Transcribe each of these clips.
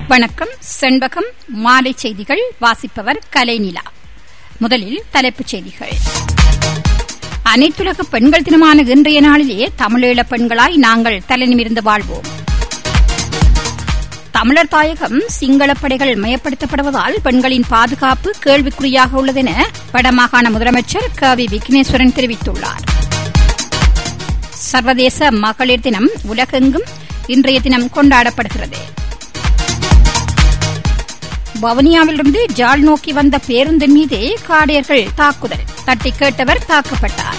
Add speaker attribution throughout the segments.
Speaker 1: வணக்கம் செண்பகம் மாலை செய்திகள் வாசிப்பவர் கலைநிலா முதலில் தலைப்புச் செய்திகள் அனைத்துலக பெண்கள் தினமான இன்றைய நாளிலே தமிழீழ பெண்களாய் நாங்கள் தலைநிமிர்ந்து வாழ்வோம் தமிழர் தாயகம் சிங்கள படைகள் மயப்படுத்தப்படுவதால் பெண்களின் பாதுகாப்பு கேள்விக்குறியாக உள்ளதென வடமாகாண முதலமைச்சர் க வி விக்னேஸ்வரன் தெரிவித்துள்ளார் சர்வதேச மகளிர் தினம் உலகெங்கும் இன்றைய தினம் கொண்டாடப்படுகிறது வவுனியாவிலிருந்து ஜாழ் நோக்கி வந்த பேருந்தின் மீது காடையர்கள் தாக்குதல் தட்டி கேட்டவர் தாக்கப்பட்டார்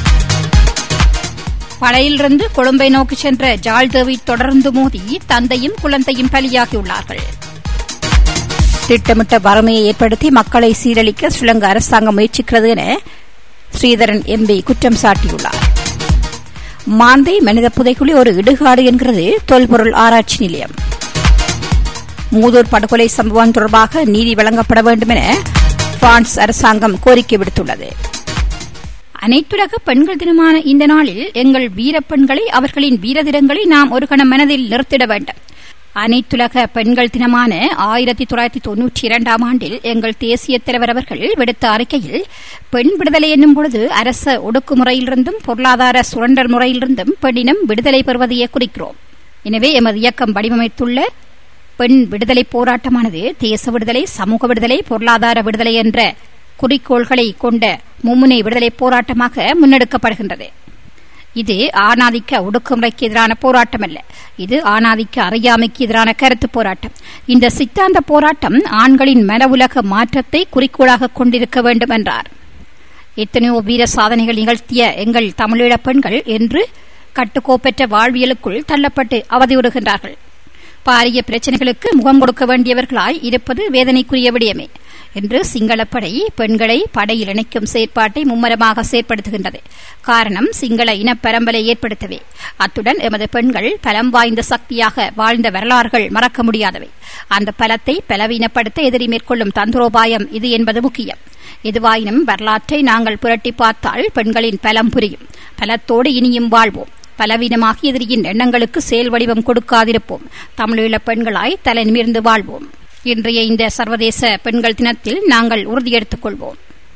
Speaker 1: பழையிலிருந்து கொழும்பை நோக்கி சென்ற ஜாழ் தேவி தொடர்ந்து மோதி தந்தையும் குழந்தையும் பலியாகியுள்ளார்கள் திட்டமிட்ட வறுமையை ஏற்படுத்தி மக்களை சீரழிக்க ஸ்ரீலங்கா அரசாங்கம் முயற்சிக்கிறது என ஸ்ரீதரன் எம்பி குற்றம் சாட்டியுள்ளார் மாந்தை மனித புதைக்குழி ஒரு இடுகாடு என்கிறது தொல்பொருள் ஆராய்ச்சி நிலையம் மூதூர் படுகொலை சம்பவம் தொடர்பாக நீதி வழங்கப்பட வேண்டும் என பிரான்ஸ் அரசாங்கம் கோரிக்கை விடுத்துள்ளது அனைத்துலக பெண்கள் தினமான இந்த நாளில் எங்கள் வீரப்பெண்களை அவர்களின் வீரதிரங்களை நாம் ஒரு கணம் மனதில் நிறுத்திட வேண்டும் அனைத்துலக பெண்கள் தினமான ஆயிரத்தி தொள்ளாயிரத்தி தொன்னூற்றி இரண்டாம் ஆண்டில் எங்கள் தேசிய தலைவர் அவர்கள் விடுத்த அறிக்கையில் பெண் விடுதலை என்னும் பொழுது அரச ஒடுக்குமுறையிலிருந்தும் பொருளாதார சுரண்டல் முறையிலிருந்தும் பெண்ணினம் விடுதலை பெறுவதையே குறிக்கிறோம் எனவே எமது இயக்கம் வடிவமைத்துள்ள பெண் விடுதலை போராட்டமானது தேச விடுதலை சமூக விடுதலை பொருளாதார விடுதலை என்ற குறிக்கோள்களை கொண்ட மும்முனை விடுதலை போராட்டமாக முன்னெடுக்கப்படுகின்றது இது ஆணாதிக்க ஒடுக்குமுறைக்கு எதிரான போராட்டம் அல்ல இது ஆணாதிக்க அறியாமைக்கு எதிரான கருத்து போராட்டம் இந்த சித்தாந்த போராட்டம் ஆண்களின் மன உலக மாற்றத்தை குறிக்கோளாக கொண்டிருக்க வேண்டும் என்றார் எத்தனையோ வீர சாதனைகள் நிகழ்த்திய எங்கள் தமிழீழ பெண்கள் என்று கட்டுக்கோப்பற்ற வாழ்வியலுக்குள் தள்ளப்பட்டு அவதியுறுகின்றார்கள் பாரிய பிரச்சனைகளுக்கு முகம் கொடுக்க வேண்டியவர்களாய் இருப்பது வேதனைக்குரிய விடயமே என்று சிங்களப்படை பெண்களை படையில் இணைக்கும் செயற்பாட்டை மும்மரமாக செயற்படுத்துகின்றது காரணம் சிங்கள இனப்பரம்பலை ஏற்படுத்தவே அத்துடன் எமது பெண்கள் பலம் வாய்ந்த சக்தியாக வாழ்ந்த வரலாறுகள் மறக்க முடியாதவை அந்த பலத்தை பலவீனப்படுத்த எதிரி மேற்கொள்ளும் தந்திரோபாயம் இது என்பது முக்கியம் எதுவாயினும் வரலாற்றை நாங்கள் புரட்டி பார்த்தால் பெண்களின் பலம் புரியும் பலத்தோடு இனியும் வாழ்வோம் பலவீனமாகி எதிரியின் எண்ணங்களுக்கு செயல் வடிவம் கொடுக்காதிருப்போம் தமிழீழ பெண்களாய் தலை நிமிர்ந்து வாழ்வோம் இன்றைய இந்த சர்வதேச பெண்கள் தினத்தில் நாங்கள் உறுதியெடுத்துக் கொள்வோம்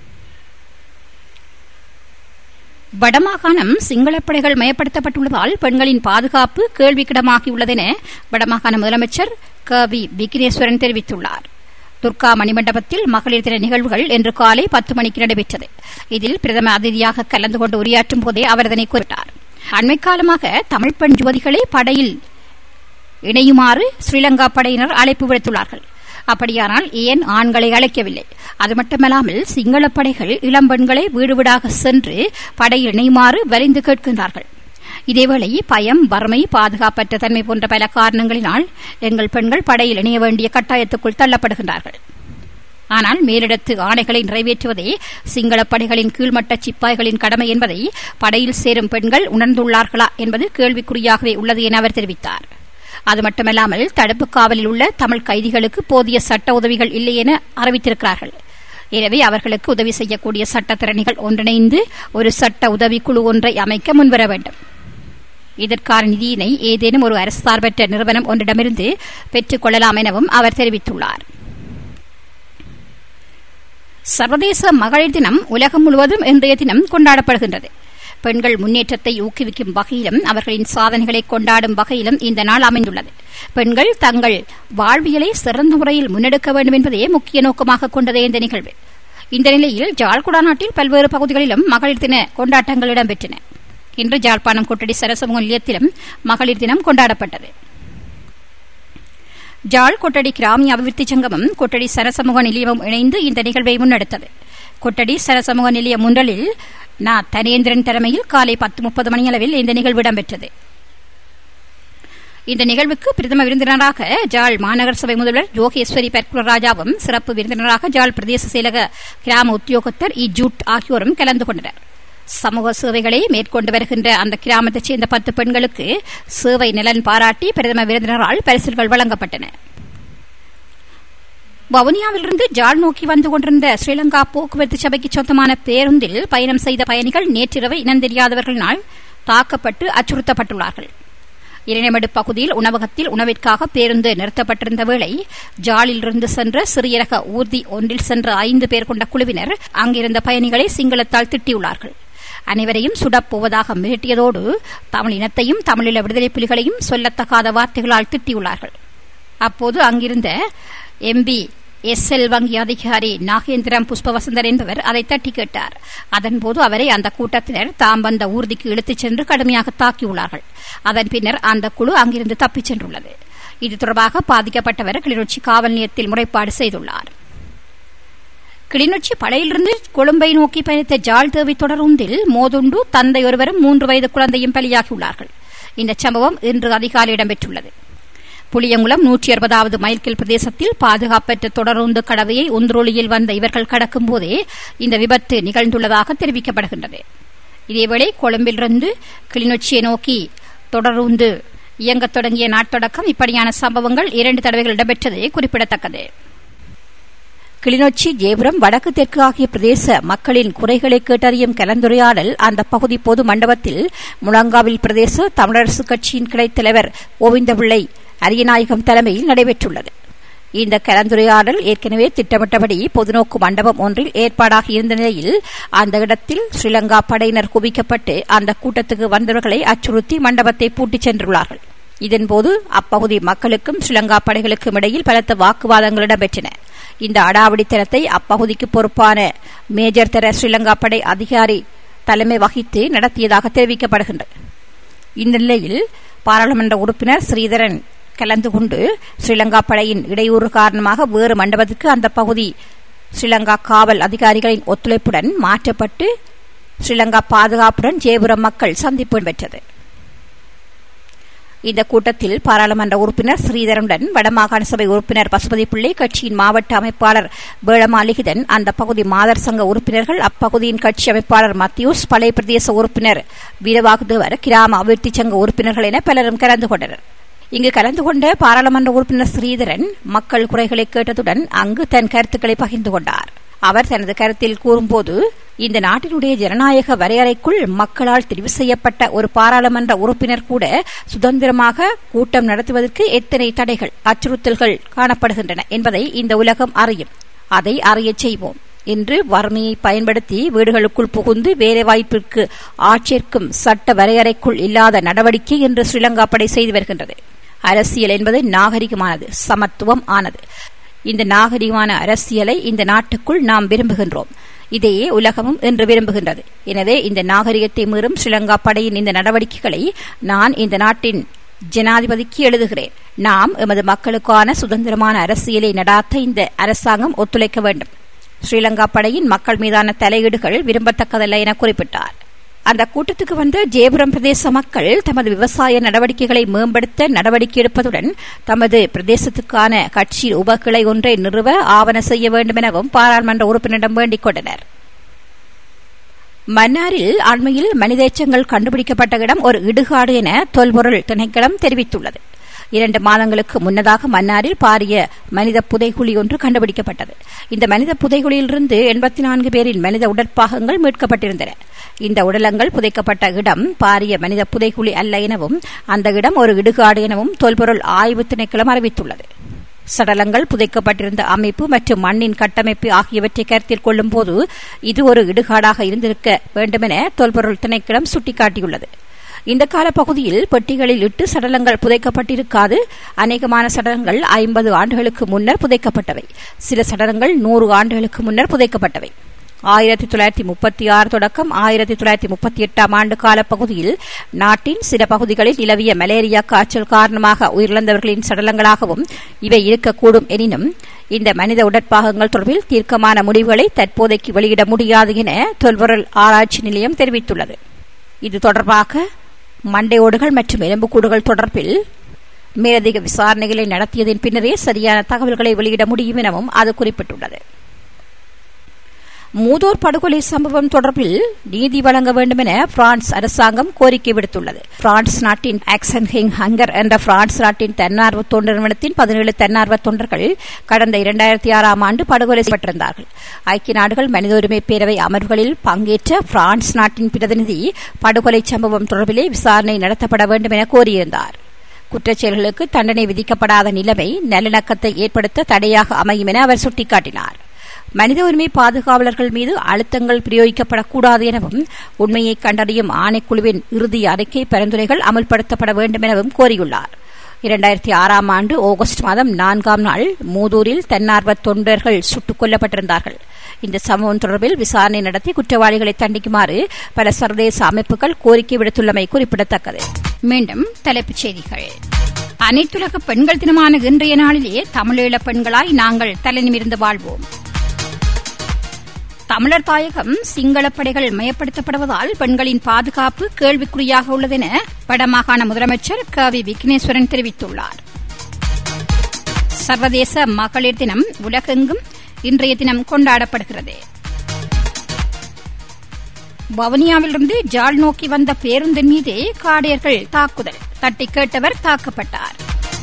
Speaker 1: வடமாகாணம் சிங்களப்படைகள் மயப்படுத்தப்பட்டுள்ளதால் பெண்களின் பாதுகாப்பு கேள்விக்கிடமாகியுள்ளது என வடமாகாண முதலமைச்சர் க வி விக்னேஸ்வரன் தெரிவித்துள்ளார் துர்கா மணிமண்டபத்தில் மகளிர் தின நிகழ்வுகள் இன்று காலை பத்து மணிக்கு நடைபெற்றது இதில் பிரதம அதிதியாக கலந்து கொண்டு உரையாற்றும் போதே அவர் இதனை குறிப்பிட்டார் அண்மை காலமாக தமிழ் பெண் யுவதிகளை படையில் இணையுமாறு ஸ்ரீலங்கா படையினர் அழைப்பு விடுத்துள்ளார்கள் அப்படியானால் ஏன் ஆண்களை அழைக்கவில்லை அது மட்டுமல்லாமல் சிங்கள படைகள் இளம் பெண்களை வீடு வீடாக சென்று படையில் இணையுமாறு வலிந்து கேட்கின்றார்கள் இதேவேளை பயம் வறுமை பாதுகாப்பற்ற தன்மை போன்ற பல காரணங்களினால் எங்கள் பெண்கள் படையில் இணைய வேண்டிய கட்டாயத்துக்குள் தள்ளப்படுகின்றார்கள் ஆனால் மேலிடத்து ஆணைகளை நிறைவேற்றுவதே சிங்கள படைகளின் கீழ்மட்ட சிப்பாய்களின் கடமை என்பதை படையில் சேரும் பெண்கள் உணர்ந்துள்ளார்களா என்பது கேள்விக்குறியாகவே உள்ளது என அவர் தெரிவித்தார் அது மட்டுமல்லாமல் தடுப்பு காவலில் உள்ள தமிழ் கைதிகளுக்கு போதிய சட்ட உதவிகள் இல்லை என அறிவித்திருக்கிறார்கள் எனவே அவர்களுக்கு உதவி செய்யக்கூடிய சட்டத்திறனிகள் ஒன்றிணைந்து ஒரு சட்ட உதவிக்குழு ஒன்றை அமைக்க முன்வர வேண்டும் இதற்கான நிதியினை ஏதேனும் ஒரு அரசு சார்பற்ற நிறுவனம் ஒன்றிடமிருந்து பெற்றுக் கொள்ளலாம் எனவும் அவர் தெரிவித்துள்ளார் சர்வதேச மகளிர் தினம் உலகம் முழுவதும் இன்றைய தினம் கொண்டாடப்படுகின்றது பெண்கள் முன்னேற்றத்தை ஊக்குவிக்கும் வகையிலும் அவர்களின் சாதனைகளை கொண்டாடும் வகையிலும் இந்த நாள் அமைந்துள்ளது பெண்கள் தங்கள் வாழ்வியலை சிறந்த முறையில் முன்னெடுக்க வேண்டும் என்பதே முக்கிய நோக்கமாக கொண்டதே இந்த நிகழ்வு இந்த நிலையில் ஜாழ்குடா நாட்டில் பல்வேறு பகுதிகளிலும் மகளிர் தின கொண்டாட்டங்கள் இடம்பெற்றன இன்று ஜாழ்ப்பாணம் கொட்டடி சரசமூக நிலையத்திலும் மகளிர் தினம் கொண்டாடப்பட்டது ஜாழ் கொட்டடி கிராமிய அபிவிருத்தி சங்கமும் கொட்டடி சரசமூக நிலையமும் இணைந்து இந்த நிகழ்வை முன்னெடுத்தது கொட்டடி சரசமூக நிலையம் முன்றலில் நா தனேந்திரன் தலைமையில் காலை பத்து முப்பது மணியளவில் இந்த நிகழ்வு இடம்பெற்றது இந்த நிகழ்வுக்கு பிரதம விருந்தினராக ஜாழ் மாநகர சபை முதல்வர் யோகேஸ்வரி பெர்குலராஜாவும் சிறப்பு விருந்தினராக ஜாழ் பிரதேச செயலக கிராம உத்தியோகத்தர் இ ஜூட் ஆகியோரும் கலந்து கொண்டனர் சமூக சேவைகளை மேற்கொண்டு வருகின்ற அந்த கிராமத்தைச் சேர்ந்த பத்து பெண்களுக்கு சேவை நலன் பாராட்டி பிரதம விருந்தினரால் பரிசுகள் வழங்கப்பட்டன வவுனியாவிலிருந்து ஜாழ் நோக்கி வந்து கொண்டிருந்த ஸ்ரீலங்கா போக்குவரத்து சபைக்கு சொந்தமான பேருந்தில் பயணம் செய்த பயணிகள் நேற்றிரவு இனந்தெரியாதவர்களினால் தாக்கப்பட்டு அச்சுறுத்தப்பட்டுள்ளார்கள் இரணைமடு பகுதியில் உணவகத்தில் உணவிற்காக பேருந்து நிறுத்தப்பட்டிருந்த வேளை ஜாலிலிருந்து சென்ற சிறிய ரக ஊர்தி ஒன்றில் சென்ற ஐந்து பேர் கொண்ட குழுவினர் அங்கிருந்த பயணிகளை சிங்களத்தால் திட்டியுள்ளார்கள் அனைவரையும் சுடப்போவதாக மிரட்டியதோடு தமிழ் இனத்தையும் தமிழீழ விடுதலை புலிகளையும் சொல்லத்தகாத வார்த்தைகளால் திட்டியுள்ளார்கள் அப்போது அங்கிருந்த எம்பி எஸ் எல் வங்கி அதிகாரி நாகேந்திரம் புஷ்பவசந்தர் என்பவர் அதை தட்டி கேட்டார் அதன்போது அவரை அந்த கூட்டத்தினர் தாம் வந்த ஊர்திக்கு இழுத்துச் சென்று கடுமையாக தாக்கியுள்ளார்கள் அதன் பின்னர் அந்த குழு அங்கிருந்து தப்பிச் சென்றுள்ளது இது தொடர்பாக பாதிக்கப்பட்டவர் கிளிநொச்சி காவல் நிலையத்தில் முறைப்பாடு செய்துள்ளார் கிளிநொச்சி படையிலிருந்து கொழும்பை நோக்கி பயணித்த ஜாழ் தேவி தொடருந்தில் மோதுண்டு தந்தை ஒருவரும் மூன்று வயது குழந்தையும் பலியாகியுள்ளார்கள் இந்த சம்பவம் இன்று அதிகாலை இடம்பெற்றுள்ளது புளியங்குளம் நூற்றி அறுபதாவது மைல்கில் பிரதேசத்தில் பாதுகாப்பற்ற தொடருந்து கடவையை ஒன்றொலியில் வந்த இவர்கள் கடக்கும் போதே இந்த விபத்து நிகழ்ந்துள்ளதாக தெரிவிக்கப்படுகின்றது இதேவேளை கொழும்பிலிருந்து கிளிநொச்சியை நோக்கி தொடருந்து இயங்கத் தொடங்கிய நாட்டொடக்கம் இப்படியான சம்பவங்கள் இரண்டு தடவைகள் இடம்பெற்றது குறிப்பிடத்தக்கது கிளிநொச்சி ஜேபுரம் வடக்கு தெற்கு ஆகிய பிரதேச மக்களின் குறைகளை கேட்டறியும் கலந்துரையாடல் அந்த பகுதி பொது மண்டபத்தில் முழங்காவில் பிரதேச தமிழரசுக் கட்சியின் கிளைத் தலைவர் கோவிந்தபிள்ளை அரியநாயகம் தலைமையில் நடைபெற்றுள்ளது இந்த கலந்துரையாடல் ஏற்கனவே திட்டமிட்டபடி பொதுநோக்கு மண்டபம் ஒன்றில் ஏற்பாடாகி இருந்த நிலையில் அந்த இடத்தில் ஸ்ரீலங்கா படையினர் குவிக்கப்பட்டு அந்த கூட்டத்துக்கு வந்தவர்களை அச்சுறுத்தி மண்டபத்தை பூட்டிச் சென்றுள்ளார்கள் இதன்போது அப்பகுதி மக்களுக்கும் ஸ்ரீலங்கா படைகளுக்கும் இடையில் பலத்த வாக்குவாதங்கள் இடம்பெற்றன இந்த அடாவடித்தனத்தை அப்பகுதிக்கு பொறுப்பான மேஜர் தர ஸ்ரீலங்கா படை அதிகாரி தலைமை வகித்து நடத்தியதாக தெரிவிக்கப்படுகின்றது இந்த நிலையில் பாராளுமன்ற உறுப்பினர் ஸ்ரீதரன் கலந்து கொண்டு ஸ்ரீலங்கா படையின் இடையூறு காரணமாக வேறு மண்டபத்துக்கு அந்த பகுதி ஸ்ரீலங்கா காவல் அதிகாரிகளின் ஒத்துழைப்புடன் மாற்றப்பட்டு ஸ்ரீலங்கா பாதுகாப்புடன் ஜெயபுரம் மக்கள் சந்திப்பு பெற்றது இந்த கூட்டத்தில் பாராளுமன்ற உறுப்பினர் ஸ்ரீதரனுடன் வடமாகாண சபை உறுப்பினர் பசுபதி பிள்ளை கட்சியின் மாவட்ட அமைப்பாளர் வேளமாலிகிதன் அந்த பகுதி மாதர் சங்க உறுப்பினர்கள் அப்பகுதியின் கட்சி அமைப்பாளர் மத்தியூஸ் பழைய பிரதேச உறுப்பினர் வீரவாகுதேவர் கிராம அபிவிருத்தி சங்க உறுப்பினர்கள் என பலரும் கலந்து கொண்டனர் இங்கு கலந்து கொண்ட பாராளுமன்ற உறுப்பினர் ஸ்ரீதரன் மக்கள் குறைகளை கேட்டதுடன் அங்கு தன் கருத்துக்களை பகிர்ந்து கொண்டார் அவர் தனது கருத்தில் கூறும்போது இந்த நாட்டினுடைய ஜனநாயக வரையறைக்குள் மக்களால் தெரிவு செய்யப்பட்ட ஒரு பாராளுமன்ற உறுப்பினர் கூட சுதந்திரமாக கூட்டம் நடத்துவதற்கு எத்தனை தடைகள் அச்சுறுத்தல்கள் காணப்படுகின்றன என்பதை இந்த உலகம் அறியும் அதை அறியச் செய்வோம் என்று வறுமையை பயன்படுத்தி வீடுகளுக்குள் புகுந்து வேலைவாய்ப்பிற்கு ஆட்சியர்க்கும் சட்ட வரையறைக்குள் இல்லாத நடவடிக்கை என்று ஸ்ரீலங்கா படை செய்து வருகின்றது அரசியல் என்பது நாகரிகமானது சமத்துவம் ஆனது இந்த நாகரிகமான அரசியலை இந்த நாட்டுக்குள் நாம் விரும்புகின்றோம் இதையே உலகமும் என்று விரும்புகின்றது எனவே இந்த நாகரிகத்தை மீறும் ஸ்ரீலங்கா படையின் இந்த நடவடிக்கைகளை நான் இந்த நாட்டின் ஜனாதிபதிக்கு எழுதுகிறேன் நாம் எமது மக்களுக்கான சுதந்திரமான அரசியலை நடாத்த இந்த அரசாங்கம் ஒத்துழைக்க வேண்டும் ஸ்ரீலங்கா படையின் மக்கள் மீதான தலையீடுகள் விரும்பத்தக்கதல்ல என குறிப்பிட்டார் அந்த கூட்டத்துக்கு வந்த ஜேபுரம் பிரதேச மக்கள் தமது விவசாய நடவடிக்கைகளை மேம்படுத்த நடவடிக்கை எடுப்பதுடன் தமது பிரதேசத்துக்கான கட்சி உபகிளை ஒன்றை நிறுவ ஆவண செய்ய வேண்டும் எனவும் பாராளுமன்ற உறுப்பினரிடம் வேண்டிக் கொண்டனர் மன்னாரில் அண்மையில் மனித எச்சங்கள் கண்டுபிடிக்கப்பட்ட இடம் ஒரு இடுகாடு என தொல்பொருள் திணைக்களம் தெரிவித்துள்ளது இரண்டு மாதங்களுக்கு முன்னதாக மன்னாரில் பாரிய மனித புதைகுழி ஒன்று கண்டுபிடிக்கப்பட்டது இந்த மனித புதைகுழியிலிருந்து எண்பத்தி நான்கு பேரின் மனித உடற்பாகங்கள் மீட்கப்பட்டிருந்தன இந்த உடலங்கள் புதைக்கப்பட்ட இடம் பாரிய மனித புதைகுழி அல்ல எனவும் அந்த இடம் ஒரு இடுகாடு எனவும் தொல்பொருள் ஆய்வு திணைக்களம் அறிவித்துள்ளது சடலங்கள் புதைக்கப்பட்டிருந்த அமைப்பு மற்றும் மண்ணின் கட்டமைப்பு ஆகியவற்றை கருத்தில் கொள்ளும்போது இது ஒரு இடுகாடாக இருந்திருக்க வேண்டுமென தொல்பொருள் திணைக்களம் சுட்டிக்காட்டியுள்ளது இந்த கால பகுதியில் பெட்டிகளில் இட்டு சடலங்கள் புதைக்கப்பட்டிருக்காது அநேகமான சடலங்கள் ஐம்பது ஆண்டுகளுக்கு முன்னர் புதைக்கப்பட்டவை சில சடலங்கள் நூறு ஆண்டுகளுக்கு முன்னர் புதைக்கப்பட்டவை ஆயிரத்தி தொள்ளாயிரத்தி முப்பத்தி ஆறு தொடக்கம் ஆயிரத்தி தொள்ளாயிரத்தி முப்பத்தி எட்டாம் ஆண்டு கால பகுதியில் நாட்டின் சில பகுதிகளில் நிலவிய மலேரியா காய்ச்சல் காரணமாக உயிரிழந்தவர்களின் சடலங்களாகவும் இவை இருக்கக்கூடும் எனினும் இந்த மனித உடற்பாகங்கள் தொடர்பில் தீர்க்கமான முடிவுகளை தற்போதைக்கு வெளியிட முடியாது என தொல்பொருள் ஆராய்ச்சி நிலையம் தெரிவித்துள்ளது இது தொடர்பாக மண்டையோடுகள் மற்றும் எலும்புக்கூடுகள் தொடர்பில் மேலதிக விசாரணைகளை நடத்தியதன் பின்னரே சரியான தகவல்களை வெளியிட முடியும் எனவும் அது குறிப்பிட்டுள்ளது மூதோர் படுகொலை சம்பவம் தொடர்பில் நீதி வழங்க வேண்டும் என பிரான்ஸ் அரசாங்கம் கோரிக்கை விடுத்துள்ளது பிரான்ஸ் நாட்டின் ஆக்சன் ஹிங் ஹங்கர் என்ற பிரான்ஸ் நாட்டின் தன்னார்வ தொண்டு நிறுவனத்தின் பதினேழு தன்னார்வ தொண்டர்கள் கடந்த இரண்டாயிரத்தி ஆறாம் ஆண்டு படுகொலை செய்யப்பட்டிருந்தார்கள் ஐக்கிய நாடுகள் மனித உரிமை பேரவை அமர்வுகளில் பங்கேற்ற பிரான்ஸ் நாட்டின் பிரதிநிதி படுகொலை சம்பவம் தொடர்பிலே விசாரணை நடத்தப்பட வேண்டும் என கோரியிருந்தார் குற்றச்செயல்களுக்கு தண்டனை விதிக்கப்படாத நிலைமை நல்லிணக்கத்தை ஏற்படுத்த தடையாக அமையும் என அவர் சுட்டிக்காட்டினார் மனித உரிமை பாதுகாவலர்கள் மீது அழுத்தங்கள் பிரயோகிக்கப்படக்கூடாது எனவும் உண்மையை கண்டறியும் ஆணைக்குழுவின் இறுதி அறிக்கை பரிந்துரைகள் அமல்படுத்தப்பட வேண்டும் எனவும் கோரியுள்ளார் இரண்டாயிரத்தி ஆறாம் ஆண்டு ஆகஸ்ட் மாதம் நான்காம் நாள் மூதூரில் தன்னார்வ தொண்டர்கள் சுட்டுக் கொல்லப்பட்டிருந்தார்கள் இந்த சம்பவம் தொடர்பில் விசாரணை நடத்தி குற்றவாளிகளை தண்டிக்குமாறு பல சர்வதேச அமைப்புகள் கோரிக்கை விடுத்துள்ளமை குறிப்பிடத்தக்கது மீண்டும் தலைப்புச் செய்திகள் அனைத்துலக பெண்கள் தினமான இன்றைய நாளிலே தமிழீழ பெண்களாய் நாங்கள் தலைநிமிர்ந்து வாழ்வோம் தமிழர் தாயகம் சிங்கள படைகள் மயப்படுத்தப்படுவதால் பெண்களின் பாதுகாப்பு கேள்விக்குறியாக உள்ளதென வடமாகாண முதலமைச்சர் க வி விக்னேஸ்வரன் தெரிவித்துள்ளார் சர்வதேச மகளிர் தினம் உலகெங்கும் இன்றைய தினம் கொண்டாடப்படுகிறது வவுனியாவிலிருந்து ஜாழ் நோக்கி வந்த பேருந்தின் மீது காடையர்கள் தாக்குதல் தட்டி கேட்டவர் தாக்கப்பட்டார்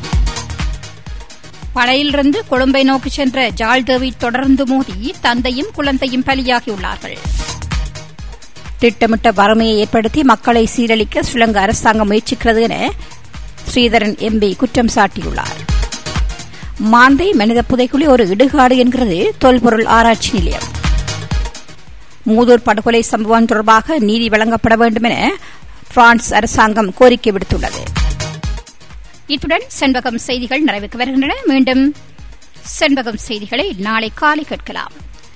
Speaker 1: படையிலிருந்து கொழும்பை நோக்கி சென்ற ஜாழ்தேவி தொடர்ந்து மோதி தந்தையும் குழந்தையும் பலியாகியுள்ளார்கள் திட்டமிட்ட வறுமையை ஏற்படுத்தி மக்களை சீரழிக்க ஸ்ரீலங்கா அரசாங்கம் முயற்சிக்கிறது என ஸ்ரீதரன் எம்பி குற்றம் சாட்டியுள்ளார் மாந்தை மனித புதைக்குழி ஒரு இடுகாடு என்கிறது தொல்பொருள் ஆராய்ச்சி நிலையம் மூதூர் படுகொலை சம்பவம் தொடர்பாக நீதி வழங்கப்பட வேண்டும் என பிரான்ஸ் அரசாங்கம் கோரிக்கை விடுத்துள்ளது இத்துடன் செண்பகம் செய்திகள் நிறைவுக்கு வருகின்றன மீண்டும் செண்பகம் செய்திகளை நாளை காலை கேட்கலாம்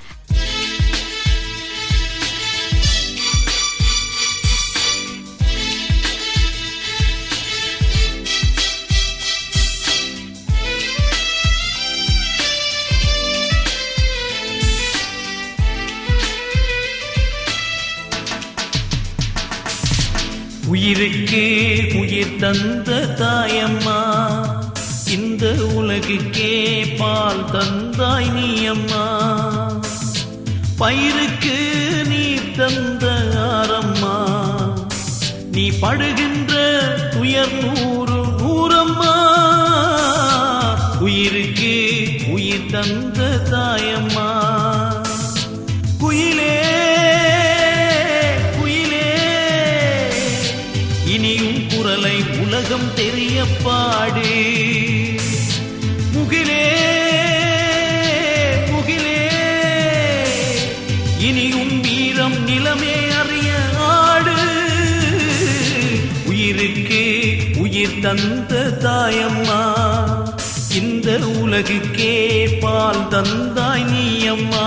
Speaker 2: உயிருக்கே உயிர் தந்த தாயம்மா இந்த உலகுக்கே பால் தந்தாய் நீ அம்மா பயிருக்கு நீ தந்த ஆரம்மா நீ படுகின்ற உயர் நூறு நூறம்மா உயிருக்கே உயிர் தந்த தாயம்மா குயிலே குயிலே இனியும் குரலை உலகம் தெரிய பாடு முகிலே முகிலே இனியும் வீரம் நிலமே அறிய ஆடு உயிருக்கு உயிர் தந்த தாயம்மா இந்த உலகுக்கே பால் தந்தாய் நீ அம்மா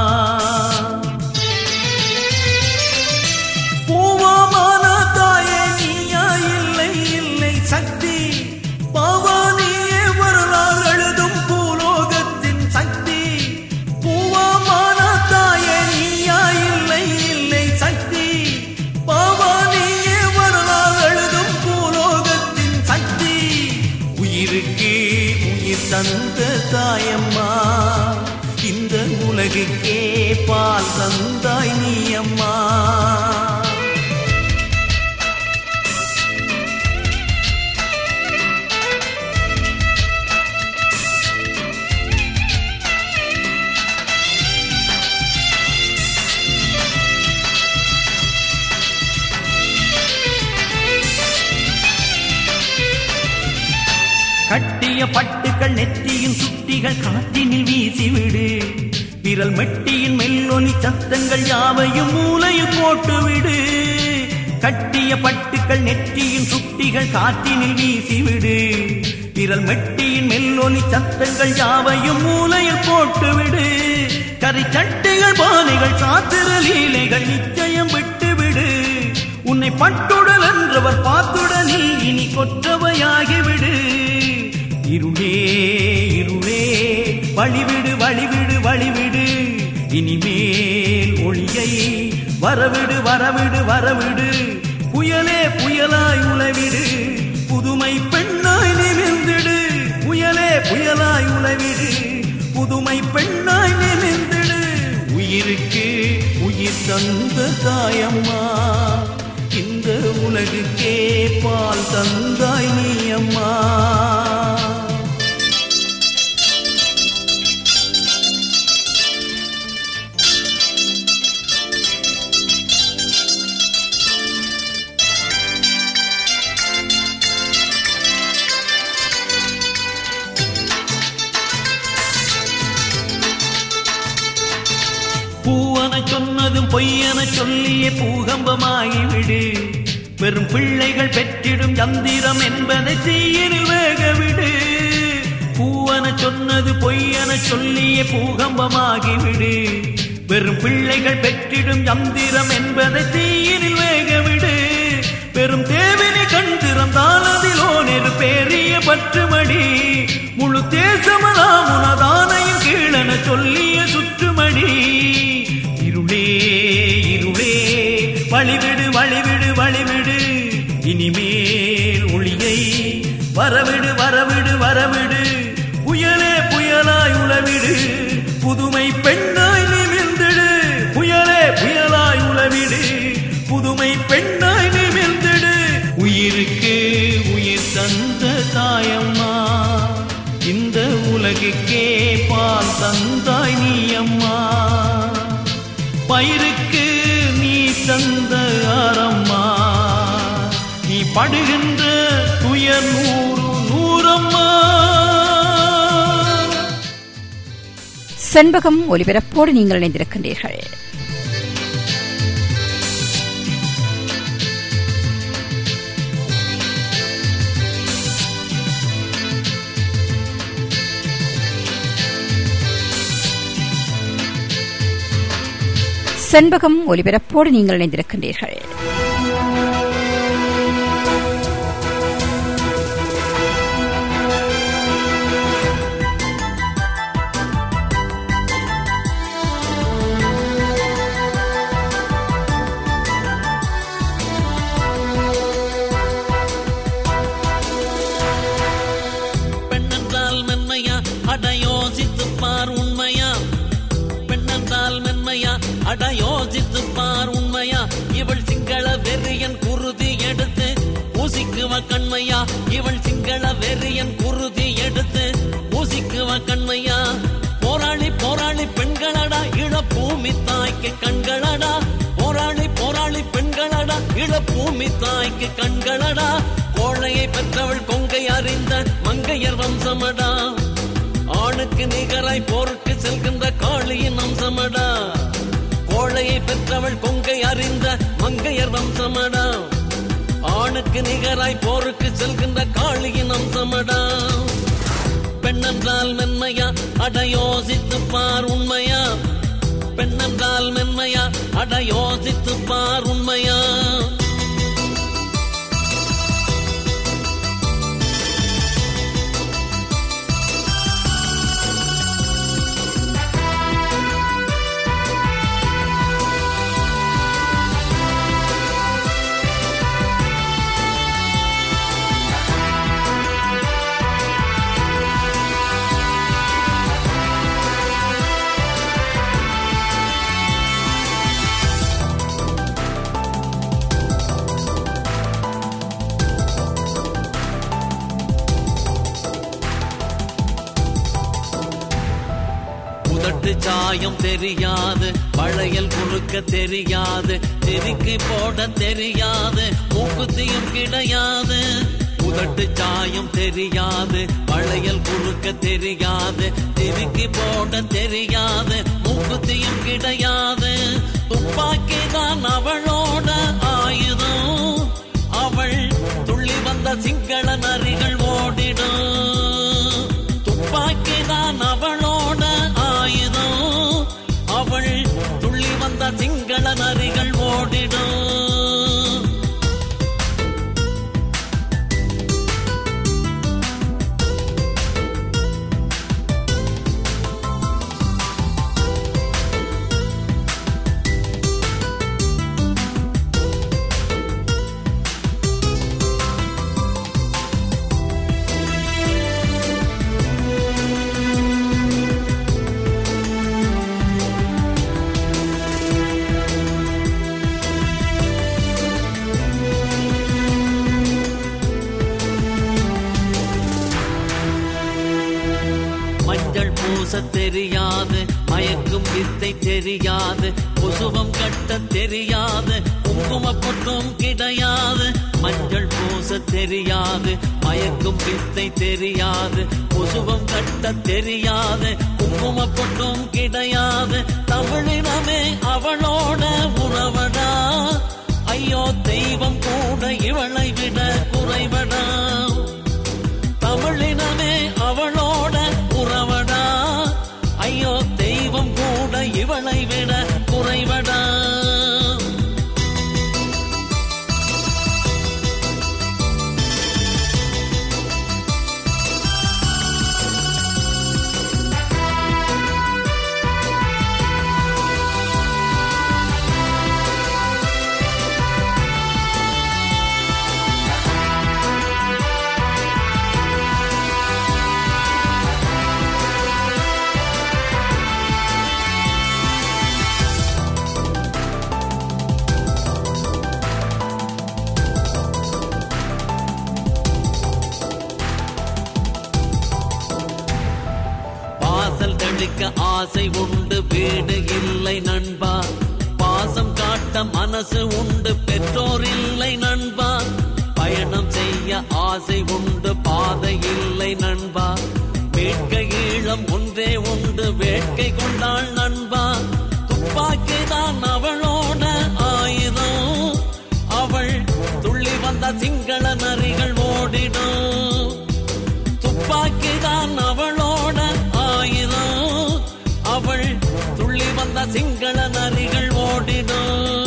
Speaker 2: பூவாமான தாயே நீயா இல்லை இல்லை சக்தி பாவானியே வரலாறு எழுதும் பூலோகத்தின் சக்தி பூவாமான தாயே நீயா இல்லை இல்லை சக்தி பாவானியே வரலாறு எழுதும் பூலோகத்தின் சக்தி உயிருக்கு உயிர் தந்த தாயம்மா இந்த உலகுக்கே பால் தந்தாய் நீ அம்மா கட்டிய பட்டுக்கள் நெற்றியின் சுட்டிகள் காற்றினில் வீசிவிடு விரல் மெட்டியின் மெல்லொலி சத்தங்கள் யாவையும் மூலையில் போட்டுவிடு கட்டிய பட்டுக்கள் நெற்றியின் சுட்டிகள் காற்றினில் வீசிவிடு விரல் மெட்டியின் மெல்லொலி சத்தங்கள் யாவையும் மூலையில் போட்டுவிடு கரி சட்டைகள் பானைகள் சாத்திர லீலைகள் நிச்சயம் விட்டுவிடு உன்னை பட்டுடல் என்றவர் பார்த்துட நீ இனி கொற்றவையாகிவிடு இருளே இருளே வழிவிடு வழிவிடு வழிவிடு இனிமேல் ஒளியை வரவிடு வரவிடு வரவிடு புயலே புயலாய் உளவிடு புதுமை பெண்ணாய் நிமிர்ந்திடு புயலே புயலாய் உளவிடு புதுமை பெண்ணாய் நிமிர்ந்திடு உயிருக்கு உயிர் தந்த தாயம்மா இந்த உலகுக்கே பால் தந்தாய் நீ அம்மா சொன்னதும் பொய்யென சொல்லியே பூகம்பமாகிவிடு வெறும் பிள்ளைகள் பெற்றிடும் யந்திரம் என்பதை தீயினில் வேகவிடு பூவன சொன்னது பொய்யென சொல்லியே பூகம்பமாகிவிடு வெறும் பிள்ளைகள் பெற்றிடும் யந்திரம் என்பதை தீயினில் வேகவிடு பெரும் தேவினை கண் திறந்தால் அதிலோ நெரு பேரிய பற்றுமடி முழு தேசமலாம் உனதானையும் கீழன சொல்லிய சுற்றுமடி இருளே இருளே வழிவிடு வழிவிடு வழிவிடு இனிமேல் ஒளியை வரவிடு வரவிடு வரவிடு புயலே புயலாய் உளவிடு புதுமை பெண்ணாய் நிமிர்ந்திடு புயலே புயலாய் உளவிடு புதுமை பெண்ணாய் நிமிர்ந்திடு உயிருக்கு உயிர் தந்த தாயம்மா இந்த உலகுக்கே பால் தந்தாய் நீ அம்மா பயிருக்கு நீ தந்த ஆரம்மா நீ படுகின்ற துயர் நூறு நூறம்மா
Speaker 1: செண்பகம் ஒலிபரப்போடு நீங்கள் இணைந்திருக்கின்றீர்கள் செண்பகம் ஒலிபரப்போடு நீங்கள் இணைந்திருக்கின்றீர்கள்
Speaker 3: பெண்ணென்றால் மென்மையா அட யோசித்து பார் உண்மையா பெண்ணென்றால் மென்மையா அட யோசித்து பார் உண்மையா இவள் சிங்கள வெறியன் குருதி எடுத்து ஊசிக்குவ கண்மையா இவள் சிங்கள வெறியன் குருதி எடுத்து ஊசிக்குவ கண்மையா போராளி போராளி பெண்களடா இளப்பூமி தாய்க்கு கண்களடா போராளி போராளி பெண்களடா இளப்பூமி தாய்க்கு கண்களடா கோழையை பெற்றவள் கொங்கை அறிந்த மங்கையர் வம்சமடா ஆணுக்கு நிகராய் போருக்கு செல்கின்ற காளியின் அம்சமடா கோழையை பெற்றவள் கொங்கை அறிந்த மங்கையர் வம்சமடா ஆணுக்கு நிகராய் போருக்கு செல்கின்ற காளியின் அம்சமடா பெண்ணென்றால் மென்மையா அட யோசித்து பார் உண்மையா பெண்ணென்றால் மென்மையா அட யோசித்து பார் உண்மையா உதட்டு சாயம் தெரியாது வளையல் குறுக்க தெரியாது தெருக்கு போட தெரியாது மூக்குத்தியும் கிடையாது உதட்டு சாயம் தெரியாது வளையல் குறுக்க தெரியாது தெருக்கு போட தெரியாது மூக்குத்தியும் கிடையாது துப்பாக்கி தான் அவளோட ஆயுதம் அவள் துள்ளி வந்த சிங்கள நரிகள் ஓடிடும் துப்பாக்கி தான் அவளோட ஆயுதம் அவள் துள்ளி வந்த சிங்கள நரிகள் ஓடிடும் மஞ்சள் பூச தெரியாது மயக்கும் வித்தை தெரியாது குசுவம் கட்ட தெரியாது குங்கும பொட்டும் கிடையாது மஞ்சள் பூச தெரியாது மயக்கும் வித்தை தெரியாது குசுவம் கட்ட தெரியாது குங்கும பொட்டும் கிடையாது தமிழினமே அவளோட உறவடா ஐயோ தெய்வம் கூட இவளை விட குறைவடா தமிழினமே அவளோட உறவடா ஐயோ தெய்வம் கூட இவளை விட குறைவடா வாசல் தெளிக்க ஆசை உண்டு வீடு இல்லை நண்பா பாசம் காட்ட மனசு உண்டு பெற்றோர் இல்லை நண்பா பயணம் செய்ய ஆசை உண்டு பாதை இல்லை நண்பா வேட்கை ஈழம் ஒன்றே உண்டு வேட்கை கொண்டாள் நண்பா துப்பாக்கி தான் அவளோட ஆயுதம் அவள் துள்ளி வந்த சிங்கள நரிகள் ஓடிடும் துப்பாக்கி தான் அவளோட ஆயுதம் அவள் துள்ளி வந்த சிங்கள நரிகள் ஓடிடும்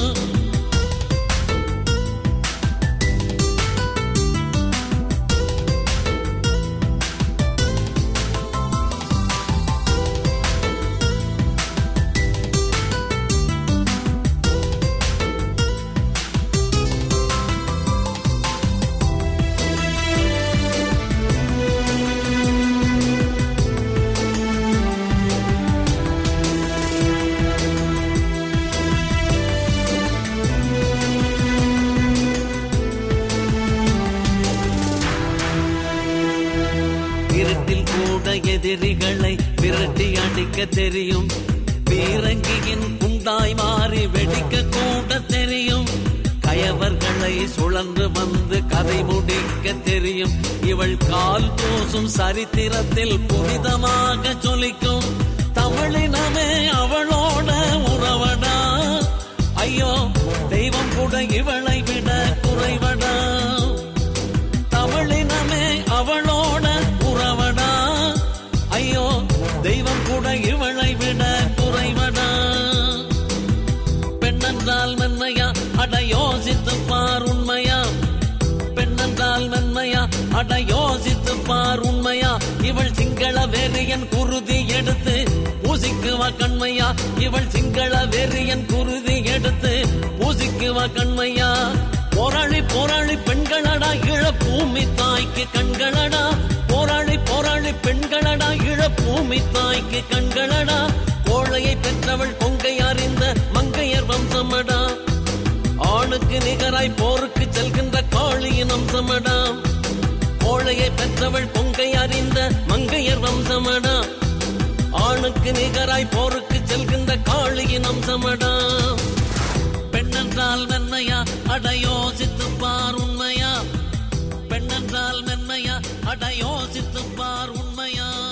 Speaker 3: இருட்டில் கூட எதிரிகளை விரட்டி அடிக்க தெரியும் பீரங்கியின் குண்டாய் மாறி வெடிக்க கூட தெரியும் கயவர்களை சுழன்று வந்து கதை முடிக்க தெரியும் இவள் கால் தூசும் சரித்திரத்தில் புனிதமாக சொலிக்கும் தமிழினமே அவளோட உறவடா ஐயோ தெய்வம் கூட இவளை விட குறைவடா தமிழினமே அவளோட உறவடா ஐயோ தெய்வம் கூட இவளை விட குறைவடா பெண்ணென்றால் மென்மையா அட யோசித்து பார் உண்மையா பெண்ணென்றால் மென்மையா அட யோசித்து பார் உண்மையா இவள் சிங்கள வெறியன் குருதி எடுத்து பூசிக்குவா கண்மையா இவள் சிங்கள வெறியன் குருதி எடுத்து பூசிக்குவா கண்மையா போராளி போராளி பெண்களடா இழ பூமி தாய்க்கு கண்களடா போராளி போராளி பெண்களடா இழ பூமி தாய்க்கு கண்களடா கோழையை பெற்றவள் கொங்கை அறிந்த மங்கையர் வம்சமடா ஆணுக்கு நிகராய் போருக்கு செல்கின்ற காளியின் அம்சமடா கோழையை பெற்றவள் கொங்கை அறிந்த மங்கையர் வம்சமடா ஆணுக்கு நிகராய் போருக்கு செல்கின்ற காளியின் அம்சமடா பெண்ணென்றால் மென்மையா அட யோசித்து பார் உண்மையா பெண்ணென்றால் மென்மையா அட யோசித்து பார் உண்மையா